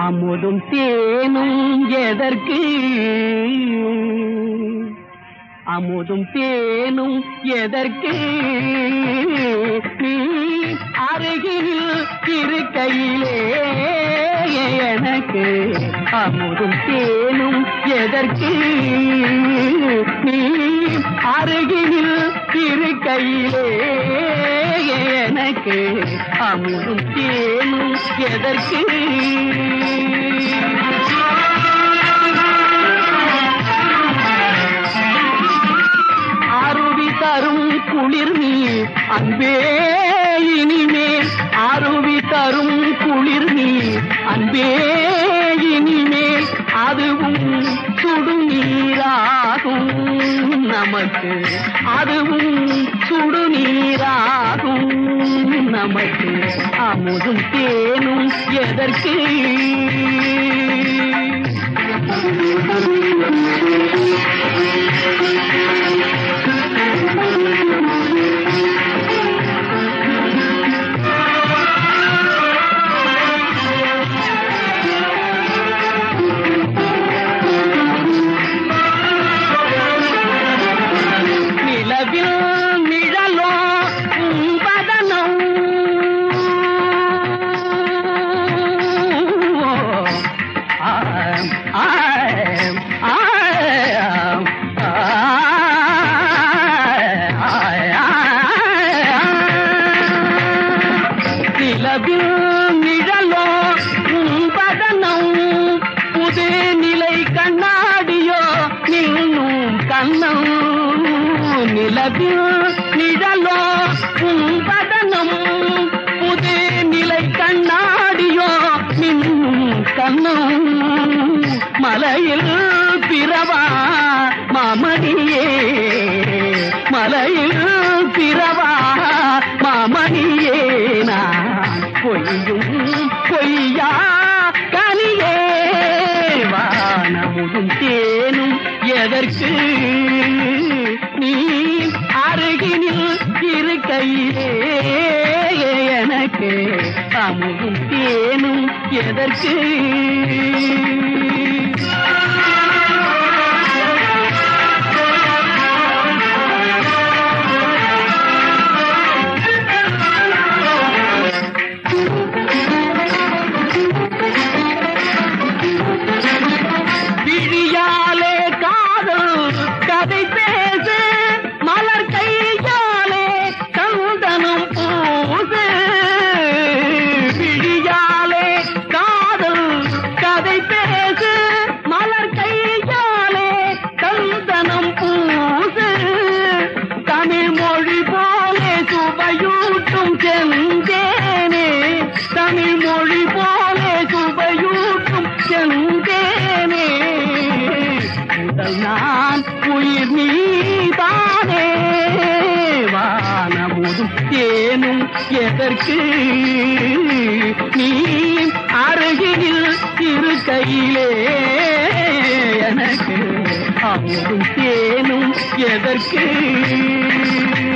அமுதும் தேனும் எதற்கு அமுதும் தேனும் எதற்கு நீ அருகில் இருக்கையிலே எனக்கு அமுதும் தேனும் எதற்கு நீ அருகில் இருக்கையிலே எனக்கு அமுதும் தேனும் எதற்கு அருவி தரும் குளிர் நீ அன்பே இனிமேல் அருவி தரும் குளிர் நீ அன்பே இனிமேல் அதுவும் சுடுநீராகும் நமக்கு அதுவும் சுடுநீராகும் நமக்கு அமுதும் தேனும் எதற்கு நிலவில் நிழலோ உம்பதனம் ஆம், ஆம், ஆம், ஆம். நிலவில் நிழலோ உம்பதனம் புது நிலை கண்ணாடியோ நின்னும் கண்ணம் நிலவில் நிழலோ உம்பதனம் புது நிலை கண்ணாடியோ நின்னும் கண்ணம் மலையில் பிறவா மாமணியே மலையில் பிறவா மாமணியே நான் பொய்யும் பொய்யா கனியே வானமுதும் தேனும் எதற்கு நீ அருகினில் இருக்கையிலே எனக்கு அமுதும் தேனும் எதற்கு விழியாலே காதல் கதை பேசு மலர் கையாலே சந்தனம் பூசு விழியாலே காதல் கதை பேசு மலர் கையாலே சந்தனம் பூசு தமிழ் மொழி போலே சுவையூட்டும் செந்தேனே தமிழ் மொழி போலே சுவையூட்டும் செந்தேனே முதல் நான் உயிர் நீதானே வானமுதும் தேனும் எதற்கு நீ அருகில் இருக்கையிலே எனக்கு அமுதும் தேனும் எதற்கு